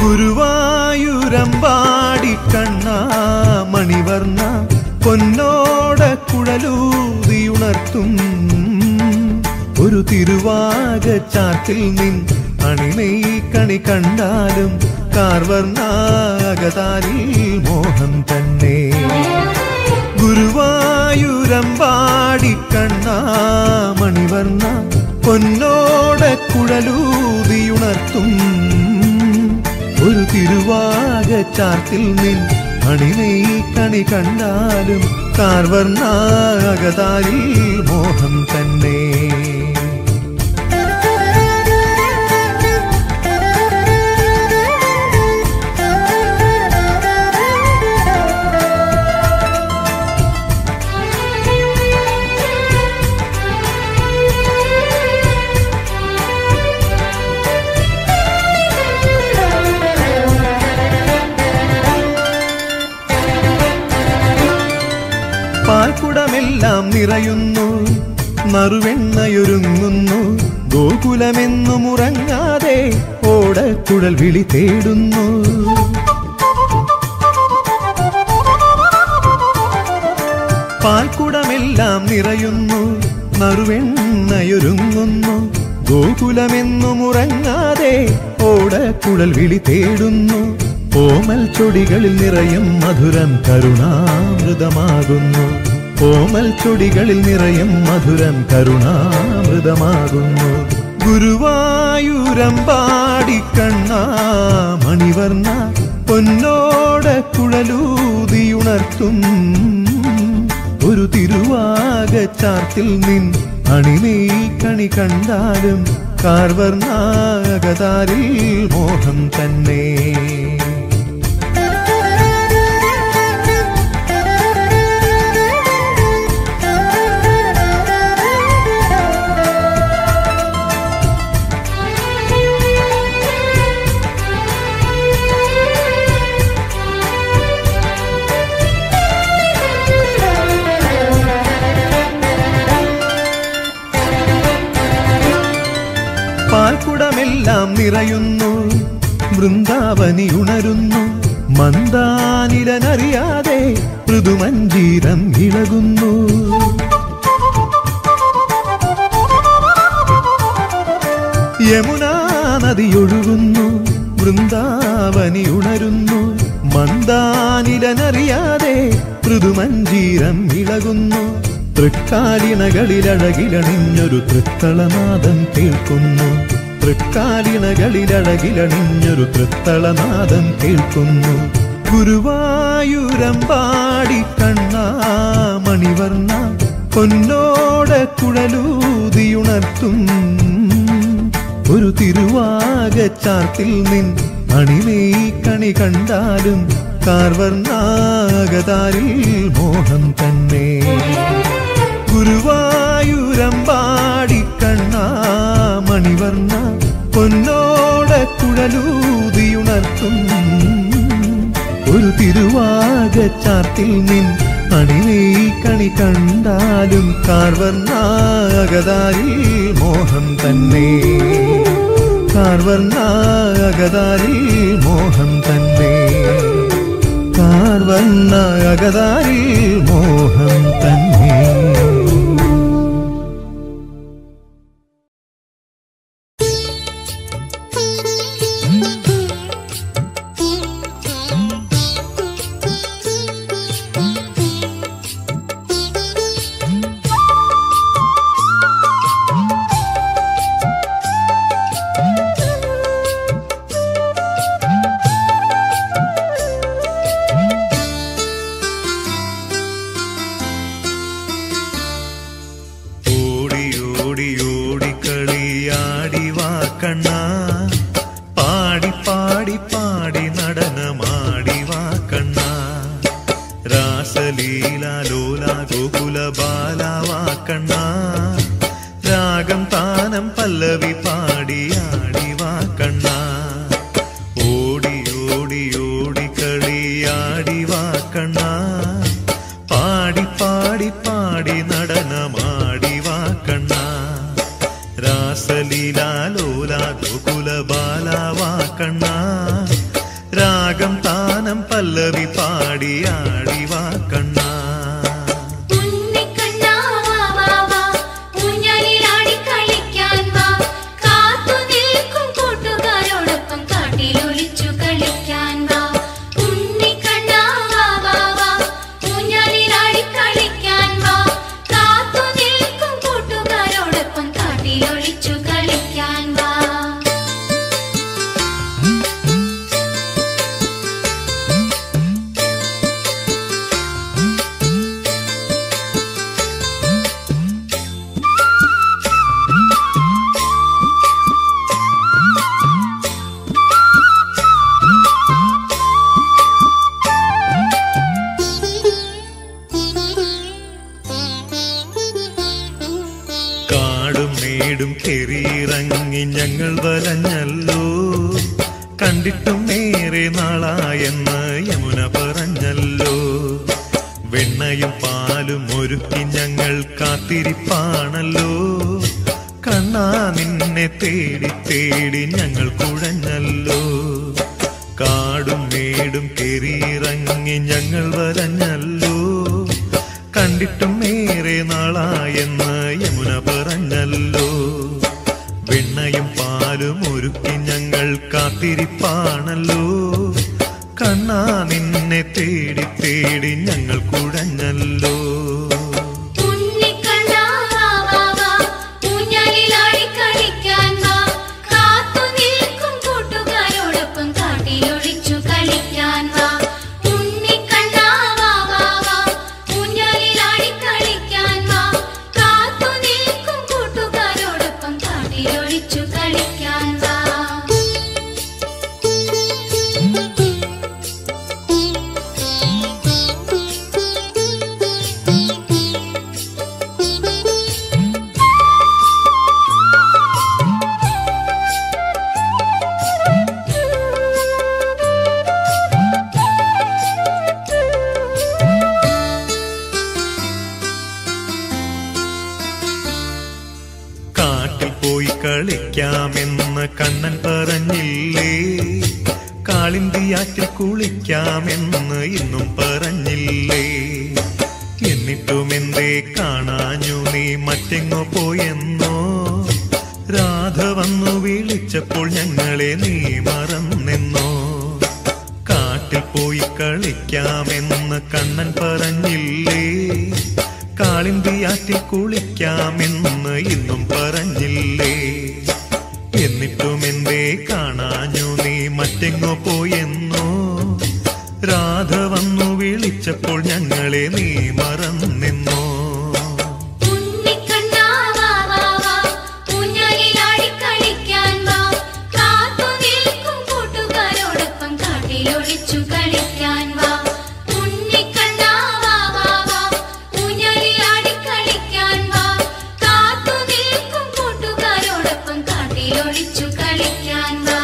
ഗുരുവായൂരമ്പാടി കണ്ണ മണിവർണ്ണ പൊന്നോട കുഴലൂതിയുണർത്തും ഒരു തിരുവാക ചാറ്റിൽ നിൻ അണിനെയ് കണി കണ്ടാലും കാർവർണാകതാരിൽ മോഹം തന്നെ ഗുരുവായൂരമ്പാടി കണ്ണ മണിവർണ്ണ പൊന്നോട കുഴലൂതിയുണർത്തും ഒരു തിരുവാക ചാർത്തിൽ നിൻ അണിനെയ് കണി കണ്ടാലും കാർവർണാകതാരിൽ മോഹം തന്നെ പാൽക്കുടമെല്ലാം നിറയുന്നു നറുവെണ്ണയൊരുങ്ങുന്നു ഗോകുലമെന്നും ഉറങ്ങാതെ ഓടക്കുഴൽ വിളി തേടുന്നു പാൽക്കുടമെല്ലാം നിറയുന്നു നറുവെണ്ണയൊരുങ്ങുന്നു ഗോകുലമെന്നും ഉറങ്ങാതെ ഓടക്കുഴൽ വിളി തേടുന്നു ഓമൽ ചൊടികളിൽ നിറയും മധുരം കരുണാമൃതമാകുന്നു ഓമൽ ചൊടികളിൽ നിറയും മധുരം കരുണാമൃതമാകുന്നു ഗുരുവായൂരമ്പാടി കണ്ണ മണിവർണ്ണ പൊന്നോട കുഴലൂതിയുണർത്തും ഒരു തിരുവാക ചാർത്തിൽ നിൻ അണിനെയ് കണി കണ്ടാലും കാർവർണാകതാരിൽ മോഹം തന്നെ പാൽക്കുടമെല്ലാം നിറയുന്നു വൃന്ദാവനി ഉണരുന്നു മന്ദാനിലനറിയാതെ മൃദുമഞ്ജീരം ഇളകുന്നു യമുനാ നദിയൊഴുകുന്നു വൃന്ദാവനി ഉണരുന്നു മന്ദാനിലനറിയാതെ മൃദുമഞ്ജീരം ഇളകുന്നു തൃക്കാലിണകളിലഴകിലണിഞ്ഞൊരു തൃത്തളനാദം കേൾക്കുന്നു തൃക്കാലിണകളിലഴകിലണിഞ്ഞൊരു തൃത്തളനാദം കേൾക്കുന്നു ഗുരുവായൂരമ്പാടി കണ്ണ മണിവർണ്ണ പൊന്നോട കുഴലൂതിയുണർത്തും ഒരു തിരുവാക ചാർത്തിൽ നിൻ അണിനെയ് കണി കണ്ടാലും കാർവർണാകതാരിൽ മോഹം തന്നെ ഗുരുവായൂരമ്പാടി കണ്ണ മണിവർണ്ണ പൊന്നോട കുഴലൂതിയുണർത്തും ഒരു തിരുവാക ചാർത്തിൽ നിൻ അണിനെയ് കണി കണ്ടാലും കാർവർണാകതാരിൽ മോഹം തന്നെ കാർവർണാകതാരിൽ മോഹം തന്നെ കാർവർണാകതാരിൽ മോഹം തന്നെ ഓടി ഓടി ഓടി കളിയാടി വാ കണ്ണ പാടി പാടി പാടി നടനമാടി വാ കണ്ണ രാസലീല ലോല ഗോകുല ബാല വാ കണ്ണ രാഗം താനം പല്ലവി പാടി ആടി വാ കണ്ണ ഓടി ഓടി ഓടി കളിയാടി വാ കണ്ണ പാടി പാടി പാടി നടനമാടി വാ കണ്ണ രാസലീല ലോല ഗോകുല ബാല വാ കണ്ണ രാഗം താനം പല്ലവി പാടിയാടി വാ കണ്ണാ ഉണ്ണിക്കണ്ണാ വാ വാ വാ ഊഞ്ഞാലിലാടി കളിക്കാൻ വാ കാത്തു നിൽക്കും കൂട്ടുകാരോടൊപ്പം കാട്ടിലൊളിച്ചു കളിക്കാൻ വാ ഉണ്ണിക്കണ്ണാ വാ വാ വാ ഊഞ്ഞാലിലാടി കളിക്കാൻ വാ കാത്തു നിൽക്കും കൂട്ടുകാരോടൊപ്പം കാട്ടിലൊളിച്ചു കളിക്കാൻ വാ കാടും മേടും കെറിയിറങ്ങി ഞങ്ങൾ വലഞ്ഞല്ലോ കണ്ടിട്ടും നേരെ നാളായെന്ന് യമുന പറഞ്ഞല്ലോ വെണ്ണയും പാലും ഒരുക്കി ഞങ്ങൾ കാത്തിരിപ്പാണല്ലോ കണ്ണാ നിന്നെ തേടി തേടി ഞങ്ങൾ കുഴഞ്ഞല്ലോ കാടും മേടും കെറിയിറങ്ങി ഞങ്ങൾ വരഞ്ഞല്ലോ കണ്ടിട്ടും ഏറെ നാളായെന്ന് യമുന പറഞ്ഞല്ലോ വെണ്ണയും പാലും ഒരുക്കി ഞങ്ങൾ കാത്തിരിപ്പാണല്ലോ കണ്ണാ നിന്നെ തേടി തേടി ഞങ്ങൾ കുഴഞ്ഞല്ലോ ഉണ്ണിക്കണ്ണാ വാ വാ വാ ഊഞ്ഞാലിലാടി കളിക്കാൻ വാ കാത്തു നിൽക്കും കൂട്ടുകാരോടൊപ്പം കാട്ടിലൊളിച്ചു കളിക്കാൻ വാ ഉണ്ണിക്കണ്ണാ വാ വാ വാ ഊഞ്ഞാലിലാടി കളിക്കാൻ വാ കാത്തു നിൽക്കും കൂട്ടുകാരോടൊപ്പം കാട്ടിലൊളിച്ചു കളിക്കാൻ വാ കാട്ടിൽ പോയി കളിക്കാമെന്ന് കണ്ണൻ പറഞ്ഞില്ലേ കാളിന്തിയാറ്റിൽ കുളിക്കാമെന്ന് ഇന്നും പറഞ്ഞില്ലേ എന്നിട്ടും എന്തേ കാണാഞ്ഞു നീ മറ്റെങ്ങോ പോയെന്നോ രാധ വന്നു വിളിച്ചപ്പോൾ ഞങ്ങളെ നീ മറന്നെന്നോ കാട്ടിൽ പോയി കളിക്കാമെന്ന് കണ്ണൻ പറഞ്ഞില്ലേ കാളിന്തിയാറ്റിൽ കുളിക്കാമെന്ന് ഇന്നും പറഞ്ഞില്ലേ എന്നിട്ടും എന്തേ കാണാഞ്ഞു നീ മറ്റെങ്ങോ പോയെന്നോ രാധ വന്നു വിളിച്ചപ്പോൾ ഞങ്ങളെ നീ മറന്നെന്നോ ഉണ്ണിക്കണ്ണാ വാ വാ വാ ഊഞ്ഞാലിലാടി കളിക്കാൻ വാ കാത്തു നിൽക്കും കൂട്ടുകാരോടൊപ്പം കാട്ടിലൊളിച്ചു കളിക്കാൻ വാ ഉണ്ണിക്കണ്ണാ വാ വാ വാ ഊഞ്ഞാലിലാടി കളിക്കാൻ വാ കാത്തു നിൽക്കും കൂട്ടുകാരോടൊപ്പം കാട്ടിലൊളിച്ചു കളിക്കാൻ വാ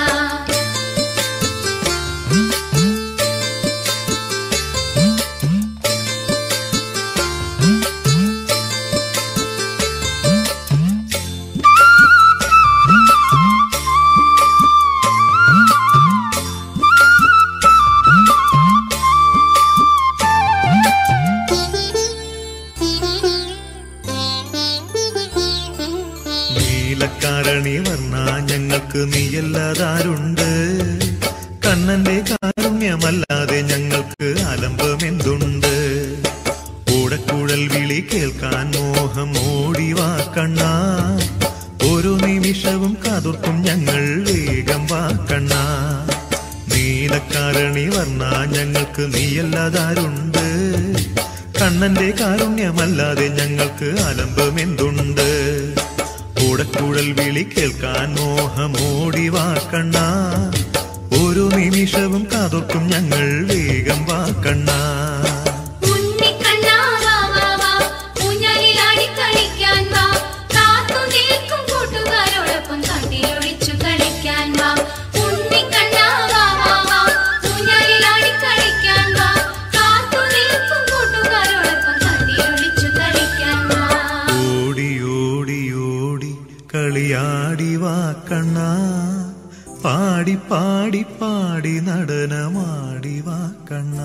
നീലക്കാരണി വർണ്ണ ഞങ്ങൾക്ക് നീയല്ലാതാരുണ്ട് കണ്ണന്റെ കാരുണ്യമല്ലാതെ ഞങ്ങൾക്ക് അലംബമെന്തുണ്ട് ഓടക്കുഴൽ വിളി കേൾക്കാൻ മോഹം ഓടിവാ കണ്ണ ഓരോ നിമിഷവും കാതോർക്കും ഞങ്ങൾ വേഗം വാ കണ്ണ നീലക്കാരണി വർണ്ണ ഞങ്ങൾക്ക് നീയല്ലാതാരുണ്ട് കണ്ണന്റെ കാരുണ്യമല്ലാതെ ഞങ്ങൾക്ക് അലംബമെന്തുണ്ട് കൂടക്കുഴൽ വിളി കേൾക്കാൻ മോഹമോടി വാക്കണ്ണ ഓരോ നിമിഷവും കാതോർക്കും ഞങ്ങൾ വേഗം വാക്കണ്ണ ഉണ്ണിക്കണ്ണാ വാ വാ വാ ഊഞ്ഞാലിലാടി കളിക്കാൻ വാ കാത്തു നിൽക്കും കൂട്ടുകാരോടൊപ്പം കാട്ടിലൊളിച്ചു കളിക്കാൻ വാ ഉണ്ണിക്കണ്ണാ വാ വാ വാ ഊഞ്ഞാലിലാടി കളിക്കാൻ വാ കാത്തു നിൽക്കും കൂട്ടുകാരോടൊപ്പം കാട്ടിലൊളിച്ചു കളിക്കാൻ വാ ഓടി ഓടി ഓടി കളിയാടി വാക്കണ്ണ പാടി പാടി പാടി നടനമാടി വാ കണ്ണാ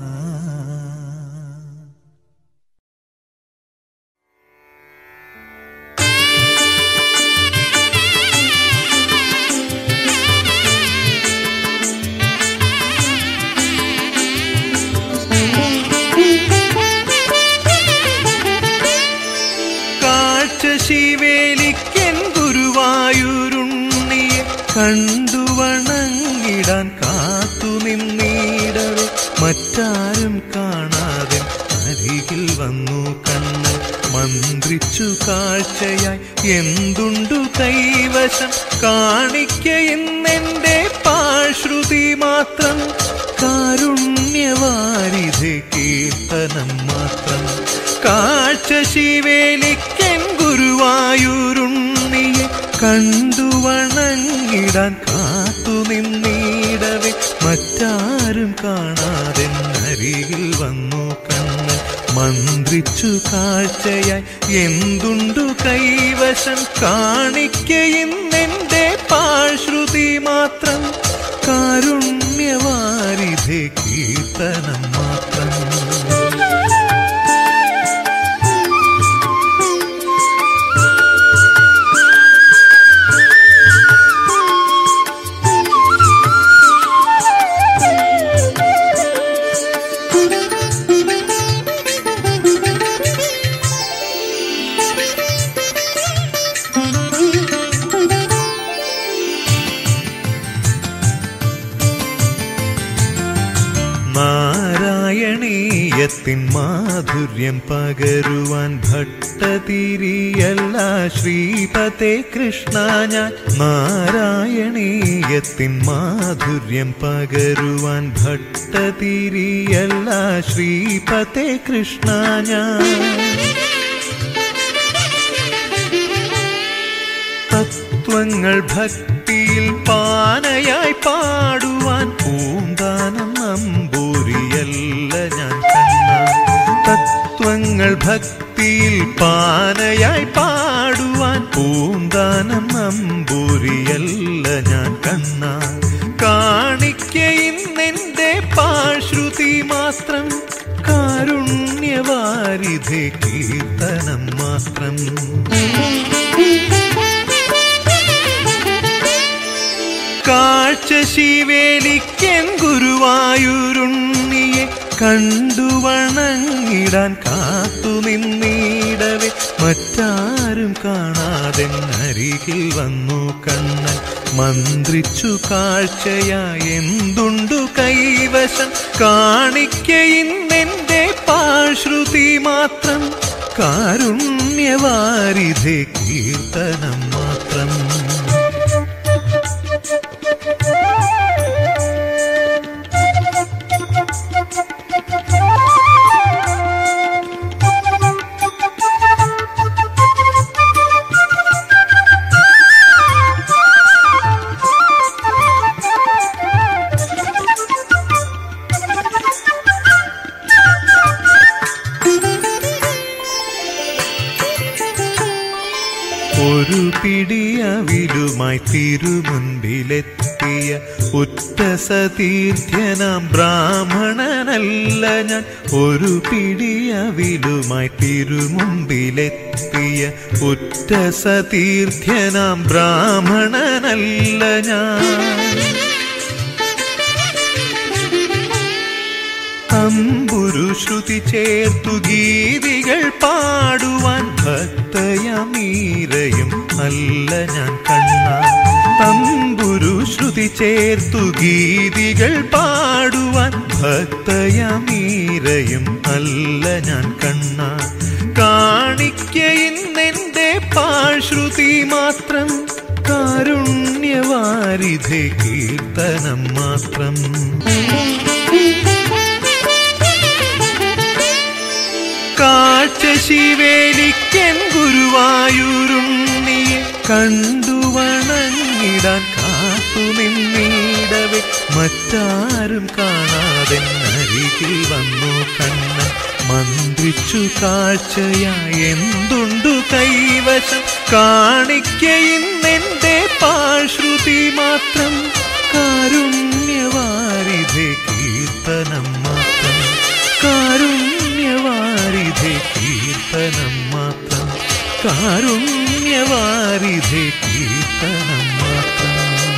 കാഴ്ച ശിവേലിക്കൻ ഗുരുവായൂരുണ്ണിയെ കണ്ടു വണങ്ങിടാൻ കാത്തു നിന്നിടവേ മറ്റാരും കാണാതെ അരികിൽ വന്നു കണ്ണ് മന്ത്രിച്ചു കാഴ്ചയായി എന്തുണ്ടു കൈവശം കാണിക്കയെന്നെന്റെ പാശ്രുതി മാത്രം കാരുണ്യവാരിധി കീർത്തനം മാത്രം കാഴ്ച ശിവേലിക്കൻ ഗുരുവായൂരുണ്ണിയെ കണ്ടു വണങ്ങിടാൻ കാത്തു നിന്നിടവേ മറ്റാരും കാണാതെ അരികിൽ വന്നു കണ്ണ് മന്ത്രിച്ചു കാഴ്ചയായി എന്തുണ്ടു കൈവശം കാണിക്കയിന്നെന്റെ പാശ്രുതി മാത്രം കാരുണ്യവാരിധി കീർത്തനം മാത്രം നാരായണീയത്തിൻ മാധുര്യം പകരുവാൻ ഭട്ടതിരിയല്ല ശ്രീപതേ കൃഷ്ണ ഞാൻ നാരായണീയത്തിൻ മാധുര്യം പകരുവാൻ ഭട്ടതിരിയല്ല ശ്രീപതേ കൃഷ്ണ ഞാൻ തത്വങ്ങൾ ഭക്തിയിൽ പാനയായി പാടുവാൻ പൂന്താനം നമ്പൂരിയല്ല ഞാൻ കണ്ണ തത്വങ്ങൾ ഭക്തിയിൽ പാനയായി പാടുവാൻ പൂന്താനം നമ്പൂരിയല്ല ഞാൻ കണ്ണ കാണിക്കയിന്നെന്റെ പാശ്രുതി മാത്രം കാരുണ്യവാരിധി കീർത്തനം മാത്രം കാഴ്ച ശിവേലിക്കൻ ഗുരുവായൂരുണ്ണിയെ കണ്ടു വണങ്ങിടാൻ കാത്തു നിന്നിടവേ മറ്റാരും കാണാതെ അരികിൽ വന്നു കണ്ണൻ മന്ത്രിച്ചു കാഴ്ചയായി എന്തുണ്ടു കൈവശം കാണിക്കയിന്നെന്റെ പാശ്രുതി മാത്രം കാരുണ്യവാരിധി കീർത്തനം മാത്രം ഒരു പിടിയവിലുമായി തിരുമുൻപിലെത്തിയ ഉറ്റ സതീർത്ഥ്യനാം ബ്രാഹ്മണനല്ല ഞാൻ ഒരു പിടിയവിലുമായി തിരുമുൻപിലെത്തിയ ഉറ്റ സതീർത്ഥ്യനാം ബ്രാഹ്മണനല്ല ഞാൻ തമ്പുരു ശ്രുതി ചേർത്തു ഗീതികൾ പാടുവാൻ ഭക്തയമീരയും അല്ല ഞാൻ കണ്ണ തമ്പുരു ശ്രുതി ചേർത്തു ഗീതികൾ പാടുവാൻ ഭക്തയമീരയും അല്ല ഞാൻ കണ്ണ കാണിക്കയിന്നെന്റെ പാശ്രുതി മാത്രം കാരുണ്യവാരിധി കീർത്തനം മാത്രം കാഴ്ച ശിവേലിക്കൻ ഗുരുവായൂരുണ്ണിയെ കണ്ടു വണങ്ങിടാൻ കാത്തു നിന്നിടവേ മറ്റാരും കാണാതെ അരികിൽ വന്നു കണ്ണൻ മന്ത്രിച്ചു കാഴ്ചയായി എന്തുണ്ടു കൈവശം കാണിക്കയിന്നെന്റെ പാശ്രുതി മാത്രം കാരുണ്യവാരിധേ കീർത്തനം മാത്രം കാരുണ്യവാരിധേ കീർത്തനം മാത്രം കാരുണ്യവാരിധേ കീർത്തനം മാത്രം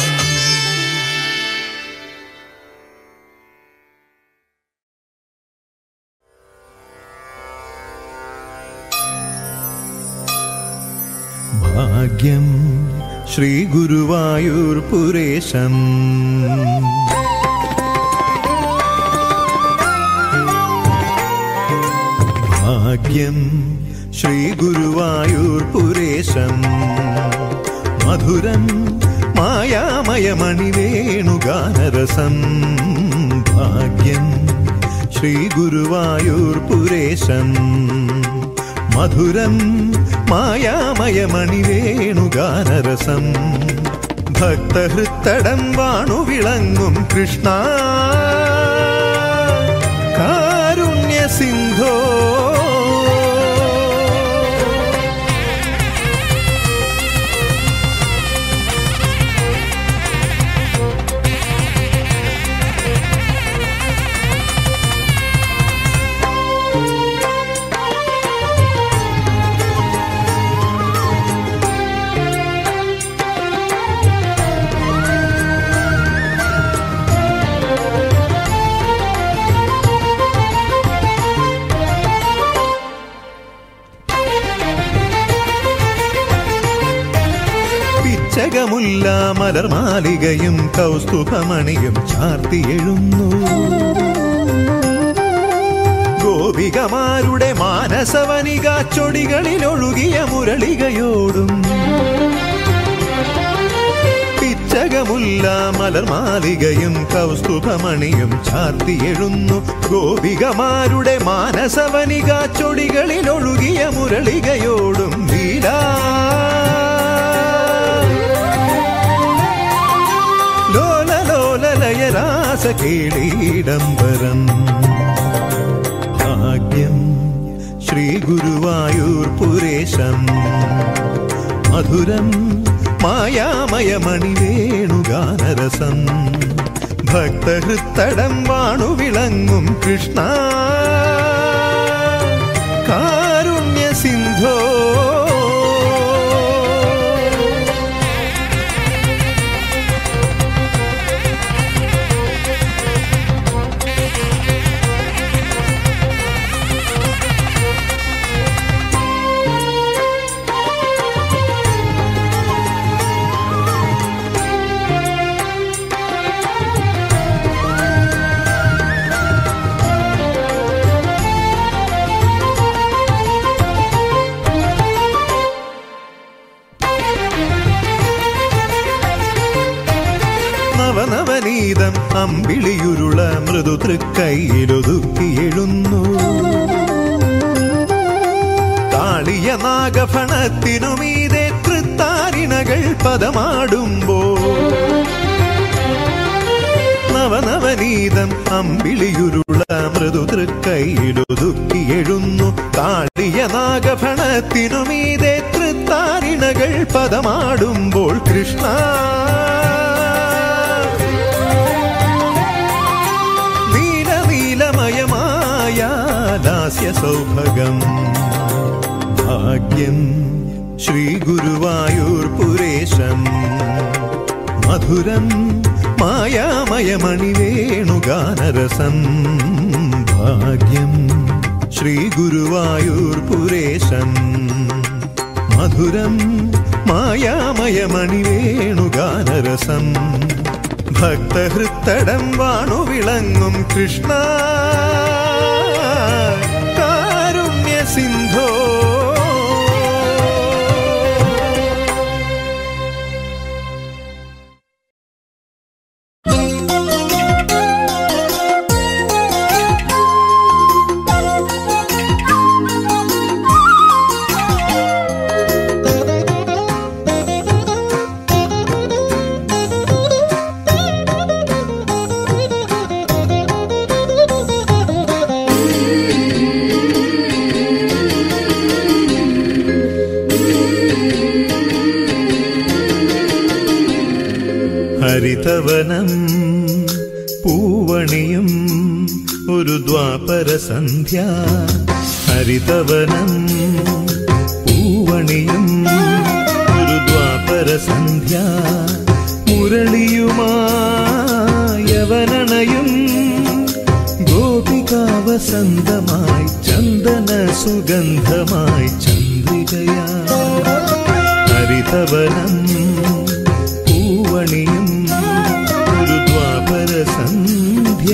ഭാഗ്യം ശ്രീ ഗുരുവായൂർ പുരേശൻ ഭാഗ്യം ശ്രീ ഗുരുവായൂർ പുരേശൻ മധുരം മായാമയമണിവേണുഗാനരസം ഭാഗ്യം ശ്രീ ഗുരുവായൂർ പുരേശൻ മധുരം മായാമയമണിവേണുഗാനരസം ഭക്തഹൃത്തടം വാണു വിളങ്ങും കൃഷ്ണ കാരുണ്യ സിന്ധോ പിച്ചകമുല്ല മലർമാലികയും കൗസ്തുഭമണിയും ചാർത്തിയെഴുന്നു ഗോപികമാരുടെ മാനസവനിക ചൊടികളിലൊഴുകിയ മുരളികയോടും പിച്ചകമുല്ല മലർമാലികയും കൗസ്തുഭമണിയും ചാർത്തിയെഴുന്നു ഗോപികമാരുടെ മാനസവനിക ചൊടികളിലൊഴുകിയ മുരളികയോടും ലീലാ ലോല ലോല ലയരാസ കേളീടംബരം ഭാഗ്യം ശ്രീ ഗുരുവായൂർ പുരേശം മധുരം മായാമയമണിവേണുഗാനരസം ഭക്തഹൃത്തടം വാണു വിളങ്ങും കൃഷ്ണ കാരുണ്യ സിന്ധോ നവനവനീതം അമ്പിളിയുരുള മൃദു തൃക്കൈയിലൊതുക്കിയെഴുന്നു കാളിയ നാഗഫണത്തിനുമീതെ തൃത്താരിണകൾ പദമാടുമ്പോ നവനവനീതം അമ്പിളിയുരുള മൃദു തൃക്കൈയിലൊതുക്കിയെഴുന്നു കാളിയ നാഗഫണത്തിനുമീതെ തൃത്താരിണകൾ പദമാടുമ്പോൾ കൃഷ്ണ നീല നീലമയമായ ലാസ്യ സൗഭഗം ഭാഗ്യം ശ്രീ ഗുരുവായൂർ പുരേശം മധുരം മായാമയമണിവേണുഗാനരസം ഭാഗ്യം ശ്രീ ഗുരുവായൂർ പുരേശം മധുരം മായാമയമണിവേണുഗാനരസം ഭക്തഹൃത്തടം വാണു വിളങ്ങും കൃഷ്ണ കാരുണ്യ സിന്ധോ Thank you. ഹരിതവനം പൂവണിയും ഒരു ദ്വാപര സന്ധ്യ ഹരിതവനം പൂവണിയും ഒരു ദ്വാപര സന്ധ്യ മുരളിയുമായവനണയും ഗോപികാവസന്തമായി ചന്ദന സുഗന്ധമായി ചന്ദ്രികയാ ഹരിതവനം പൂവണിയും ഒരു ദ്വാപര സന്ധ്യ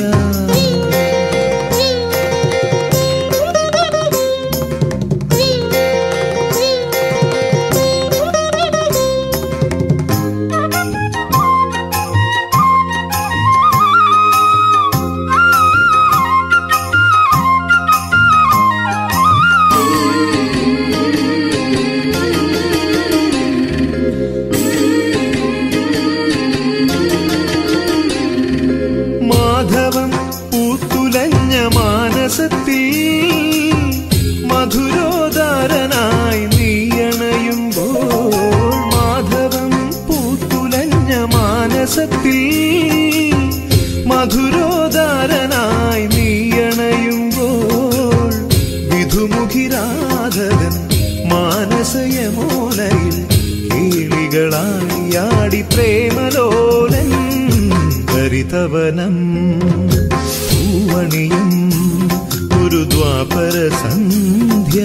മാധവം പൂത്തുലഞ്ഞ മാനസത്തിൽ മധുരോദാരനായി നീയണയുമ്പോൾ മാധവം പൂത്തുലഞ്ഞ മാനസത്തിൽ മധുരോദാരനായി നീയണയുമ്പോൾ വിധുമുഖിരാധകൻ മാനസയമോലയിൽ കേളികളായി ആടി പ്രേമലോലൻ ഹരിതവനം പൂവണിയും ഒരു ദ്വാപര സന്ധ്യ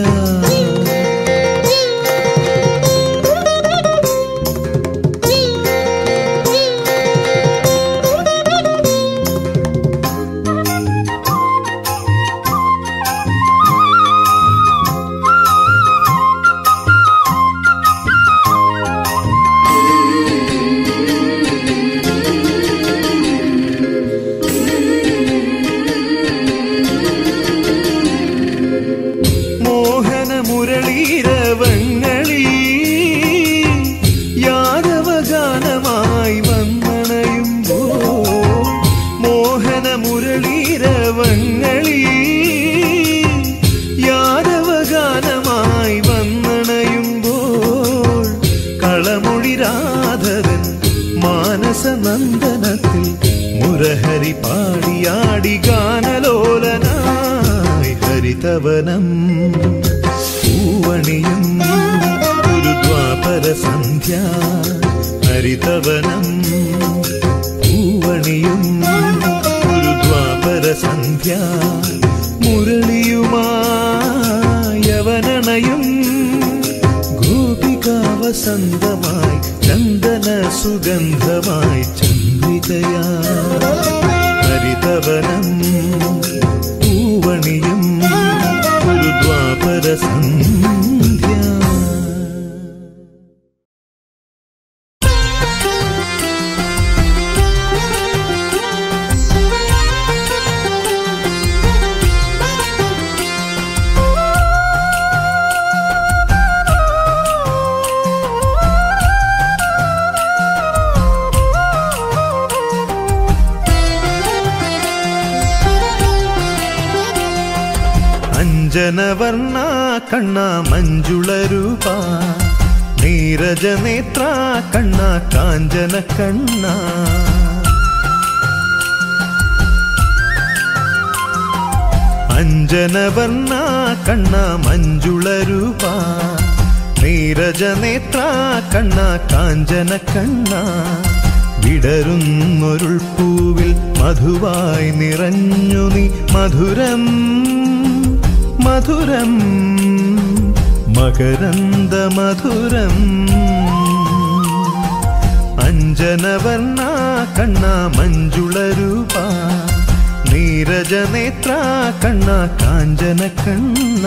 മോഹന മുരളീരവങ്ങളിൽ യാദവഗാനമായി വന്നണയുമ്പോൾ മോഹന മുരളീരവങ്ങളിൽ യാദവഗാനമായി വന്നണയുമ്പോൾ കളമൊഴി രാധകൻ മാനസനന്ദനത്തിൽ മുരഹരി പാടിയാടി ഗാനലോലനായി ഹരിതവനം പൂവണിയും ഒരു ദ്വാപര സന്ധ്യ ഹരിതവനം പൂവണിയും ഒരു ദ്വാപര സന്ധ്യ മുരളിയുമായവനണയും ഗോപികാവസന്തമായി ചന്ദന സുഗന്ധമായി ചന്ദ്രികയാ ഹരിതവനം പൂവണിയും ഒരു ദ്വാപര സന്ധ്യ അഞ്ജനവർണ കണ്ണ മഞ്ജുള രൂപ നീരജനേത്ര കണ്ണ കാഞ്ചന കണ്ണ അഞ്ജനവർണ കണ്ണ മഞ്ജുള രൂപ നീരജനേത്ര കണ്ണ കാഞ്ചന കണ്ണ വിടരുന്നൊരുൾ പൂവിൽ മധുവായി നിറഞ്ഞു നീ മധുരം മധുരം മകരന്ദ മധുരം അഞ്ജനവർണ കണ്ണ മഞ്ജുള രൂപ നീരജനേത്ര കണ്ണ കാഞ്ചന കണ്ണ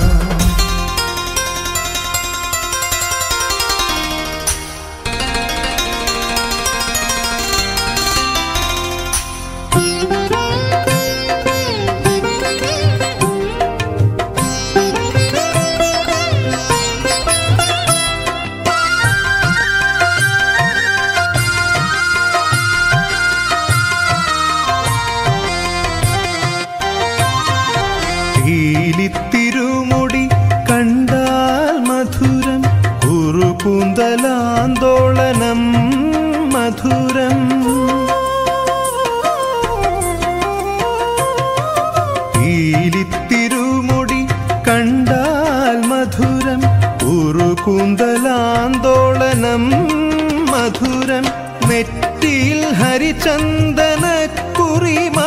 തിരുമുടി കണ്ടാൽ മധുരം കുറുകൂന്തലാന്തോളനം മധുരം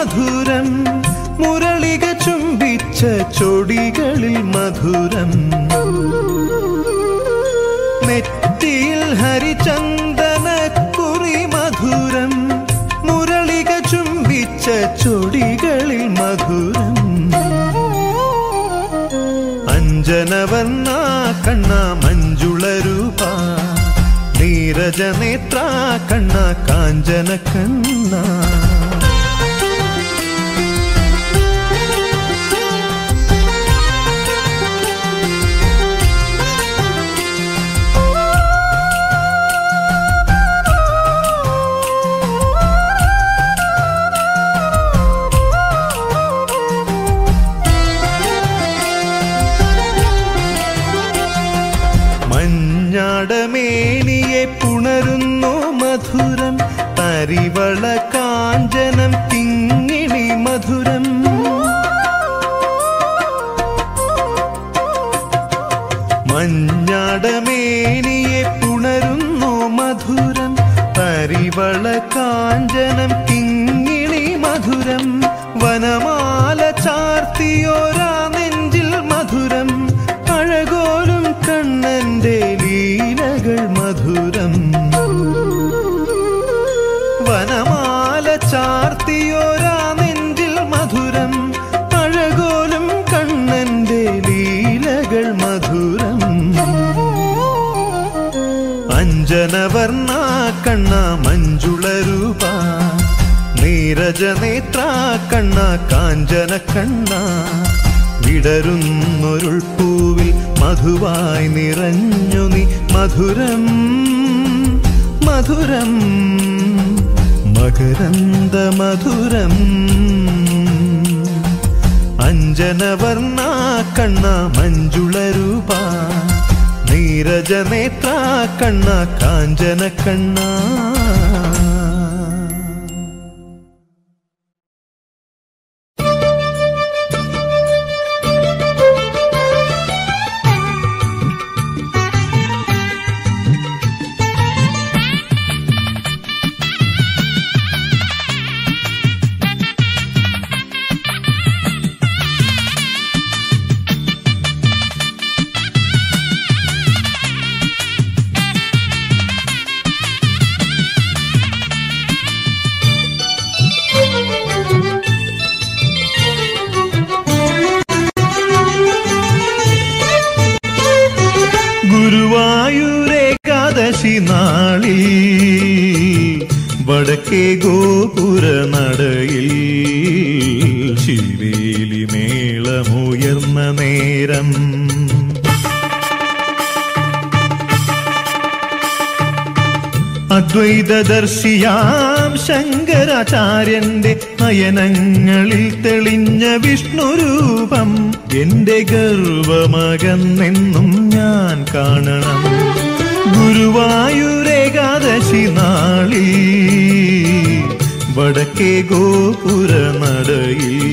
മധുരം മുരളിക ചുംബിച്ച ചൊടികളിൽ മധുരം നെറ്റിയിൽ ഹരിചന്ദന കുറി മധുരം മുരളിക ചുംബിച്ച ചൊടികളിൽ മധുരം അഞ്ജനവർണ്ണ കണ്ണ മഞ്ജുള രൂപ നീരജനേത്ര കണ്ണ കാഞ്ചന കണ്ണ മഞ്ഞാടമേനിയെ പുണരുന്നു മധുരം തരിവള കാഞ്ചനം കിങ്ങിണി മധുരം മഞ്ഞാടമേനിയെ പുണരുന്നു മധുരം തരിവള കാഞ്ചനം കിങ്ങിണി മധുരം വനമാല ചാർത്തിയോരാ നെഞ്ചിൽ മധുരം അഴകോലും കണ്ണന്റെ ലീലകൾ മധുരം വനമാല ചാർത്തിയോരാ നെഞ്ചിൽ മധുരം അഴകോലും കണ്ണന്റെ ലീലകൾ മധുരം അഞ്ജനവർണ്ണ കണ്ണ മഞ്ജുള രൂപ നീരജനേത്ര കണ്ണ കാഞ്ചന കണ്ണ വിടരുന്നൊരുൾ പൂവിൽ മധുവായി നിറഞ്ഞു നീ മധുരം മധുരം മകരന്ദ മധുരം അഞ്ജനവർണ്ണ കണ്ണ മഞ്ജുള രൂപ നീരജനേത്ര കണ്ണ കാഞ്ചന കണ്ണ ഗുരുവായൂരേകാദശി നാളിൽ വടക്കേ ഗോപുര നടയിൽ ശിവേലി മേളമുയർന്ന നേരം അദ്വൈതദർശിയാം ശങ്കരാചാര്യന്റെ നയനങ്ങളിൽ തെളിഞ്ഞ വിഷ്ണുരൂപം എന്റെ ഗർവമകന്നെന്നും ഞാൻ കാണണം ഗുരുവായൂരേകാദശി നാളിൽ വടക്കേ ഗോപുര നടയിൽ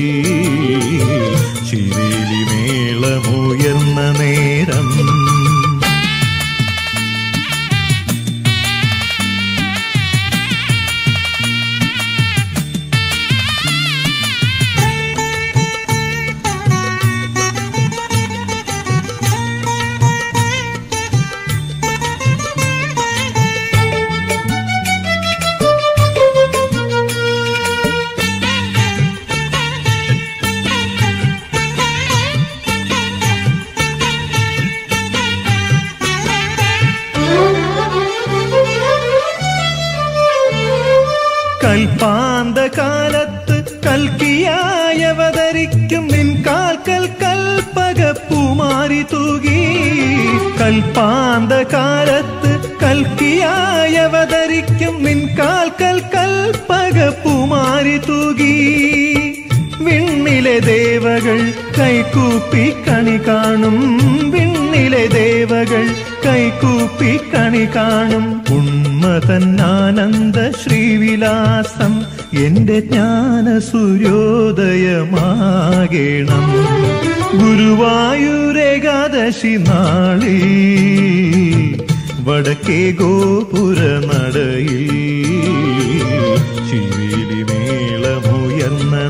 ശിവേലി മേളമുയർന്ന നേരം കൽപ്പാന്തകാലത്ത് കൽക്കിയായി അവതരിക്കും നിൻ കാൽക്കൽ കൽപ്പകപ്പുമാരി തൂകി കൽപ്പാന്തകാലത്ത് കൽക്കിയായി അവതരിക്കും നിൻ കാൽക്കൽ കൽപ്പകപ്പുമാരി തൂകി വിണ്ണിലെ ദേവകൾ കൈകൂപ്പി കണി കാണും വിണ്ണിലെ ദേവകൾ കൈകൂപ്പി കണി കാണും ഉന്മതന്നാനന്ദ ശ്രീവിലാസം എന്റെ ജ്ഞാന സൂര്യോദയമാകേണം ഗുരുവായൂരേകാദശി നാളിൽ വടക്കേ ഗോപുര നടയിൽ ശിവേലി മേളമുയർന്ന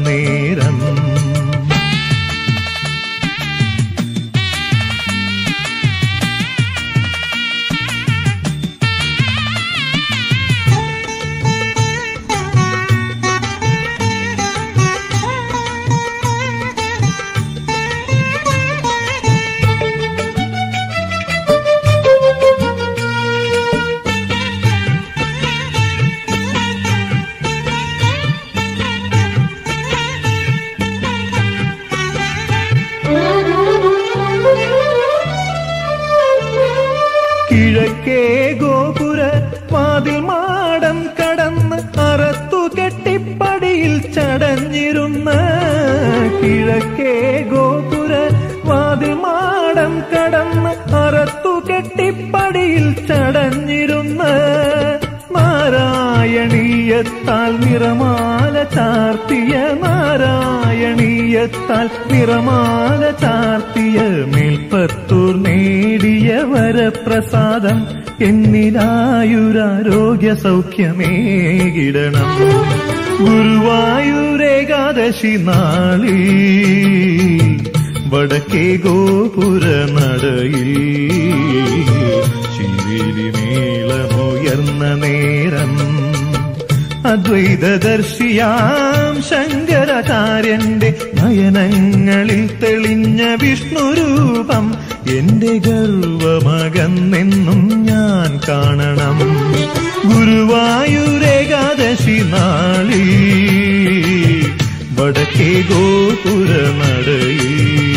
ചടഞ്ഞിരുന്ന കിഴക്കേ ഗോപുര വാതിൽ മാടം കടന്ന് അറത്തു കെട്ടിപ്പടിയിൽ ചടഞ്ഞിരുന്ന നാരായണീയത്താൽ നിറമാല ചാർത്തിയ നാരായണീയത്താൽ നിറമാല ചാർത്തിയ മേൽപ്പത്തൂർ നേടിയ വരപ്രസാദം എന്നിലായുരാരോഗ്യ സൗഖ്യമേകിടണം ഗുരുവായൂരേകാദശി നാളിൽ വടക്കേ ഗോപുര നടയിൽ ശിവേലി നീളമുയർന്ന നേരം അദ്വൈതദർശിയാം ശങ്കരാചാര്യന്റെ നയനങ്ങളിൽ തെളിഞ്ഞ വിഷ്ണുരൂപം എന്റെ ഗർവമകന്നെന്നും ഞാൻ കാണണം ഗുരുവായൂരേകാദശി നാളി വടക്കേ ഗോപുര നടയിൽ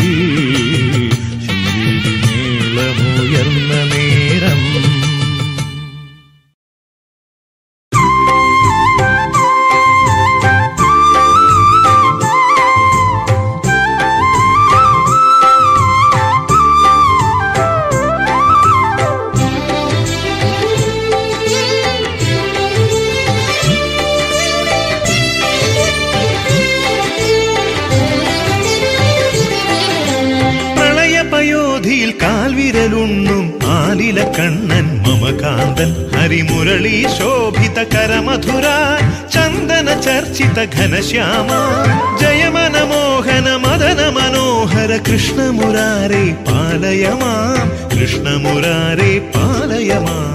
ശിവേലി നീളമുയർന്ന നേരം പ്രളയപയോധിയിൽ കാൽവിരലുണ്ണും ആലില കണ്ണൻ മമകാന്തൻ ഹരിമുരളി ശോഭിത കരമധുര ചന്ദന ചർച്ചിത ഘനശ്യാമ ജയമന മോഹന മദന മനോഹര കൃഷ്ണമുരാരെ പാലയമാം കൃഷ്ണമുരാരെ പാലയമാം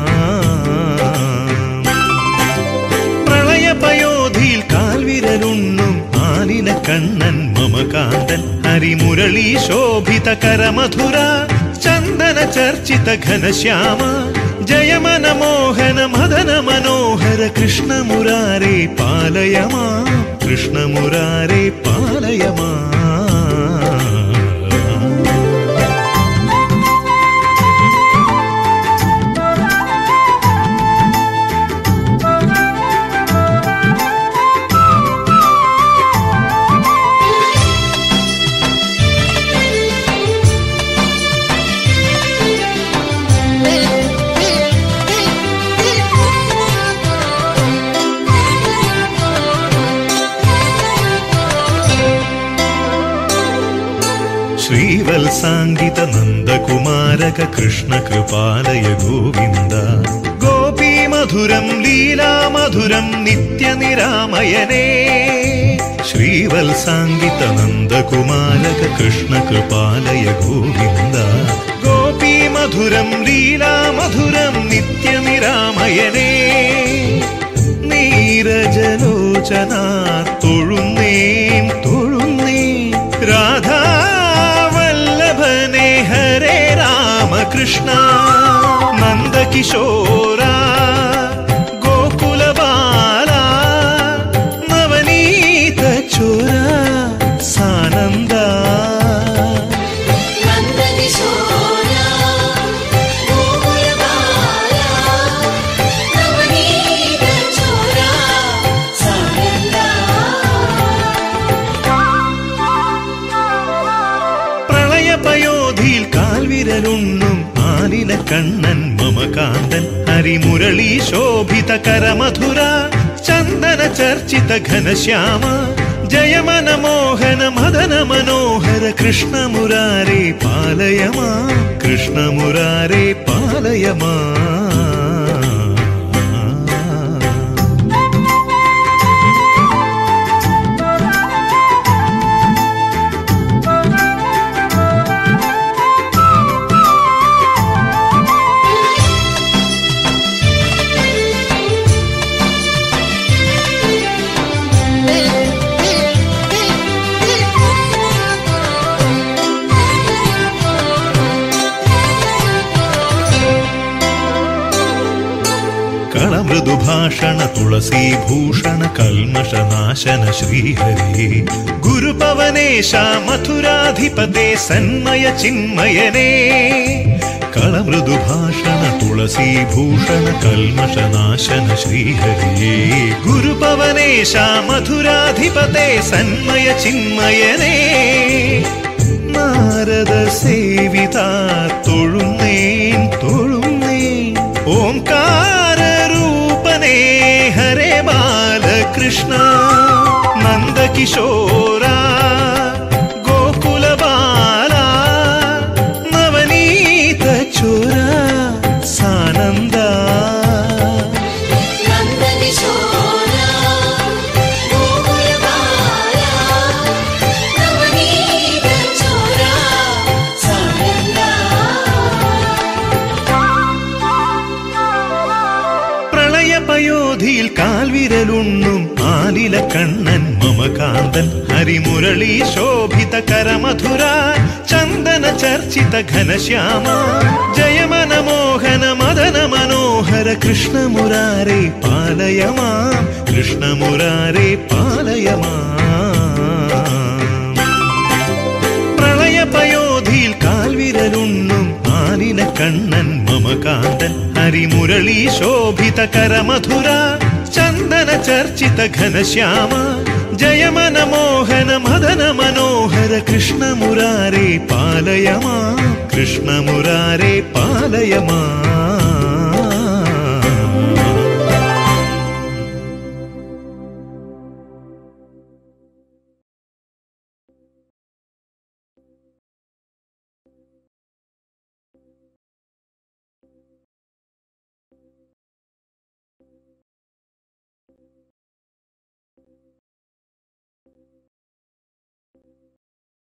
പ്രളയപയോധിയിൽ കാൽവിരലുണ്ണും ആലില കണ്ണൻ മമകാന്തൻ ഹരിമുരളി ശോഭിത കരമധുര ചന്ദന ചർച്ചിത ഘനശ്യാമ ജയമന മോഹന മദന മനോഹര കൃഷ്ണമുരാരെ പാലയമാ കൃഷ്ണമുരാരെ പാലയമാ ശ്രീവത്സാംഗിത നന്ദകുമാരക കൃഷ്ണ കൃപാലയ ഗോവിന്ദ ഗോപീ മധുരം ലീലാമധുരം നിത്യനിരാമയനേ ശ്രീവത്സാംഗിത നന്ദകുമാരക കൃഷ്ണ കൃപാലയ ഗോവിന്ദ ഗോപീ മധുരം ലീലാമധുരം നിത്യനിരാമയനേ നീരജലോചന തൊഴുന്നേം തൊഴുന്നേ രാധാവല്ലഭനെ ഹരേ രാമകൃഷ്ണ നന്ദകിശോര ഗോകുലബാല നവനീത ചോര സാനന്ദ നന്ദകിശോര ഗോകുലബാല നവനീത ചോര പ്രളയപയോധിയിൽ കാൽവിരലുണ്ണും ആലില കണ്ണൻ മമകാന്തൻ ഹരിമുരളി ശോഭിത കരമധുര ചന്ദന ചർച്ചിത ഘനശ്യാമ ജയമന മോഹന മദന മനോഹര കൃഷ്ണമുരാരെ പാലയമാ കൃഷ്ണമുരാരെ പാലയമാ കളമൃദുഭാഷണ തുളസീഭൂഷണ കൽമഷനാശന ശ്രീഹരേ ഗുരുപവനേശ മഥുരാധിപതേ സന്മയ ചിന്മയനേ കളമൃദുഭാഷണ തുളസീഭൂഷണ കൽമഷനാശന ശ്രീഹരിയേ ഗുരുപവനേശ മധുരാധിപതേ സന്മയ ചിന്മയനേ നാരദ സേവിത തൊഴുന്നേൻ തൊഴുന്നേൻ ഓംകാരൂപനേ ഹരേ ബാലകൃഷ്ണ നന്ദകിശോര ഗോകുലബാല നവനീത ചോര സാനന്ദ നന്ദകിശോര ഗോകുലബാല നവനീത ചോര പ്രളയപയോധിയിൽ കാൽവിരലുണ്ണും ആലില കണ്ണൻ മമകാന്തൻ ഹരിമുരളി ശോഭിത കരമധുര ചന്ദന ചർച്ചിത ഘനശ്യാമ ജയമന മോഹന മദന മനോഹര കൃഷ്ണമുരാരേ പാലയമാം കൃഷ്ണമുരാരേ പാലയമാം പ്രളയപയോധിയിൽ കാൽവിരലുണ്ണും ആലില കണ്ണൻ മമകാന്തൻ ഹരിമുരളി ശോഭിത കരമധുര ചന്ദന ചർച്ചിത ഘനശ്യാമ ജയമന മോഹന മദന മനോഹര കൃഷ്ണമുരാരേ പാലയമാ കൃഷ്ണമുരാരേ പാലയമാ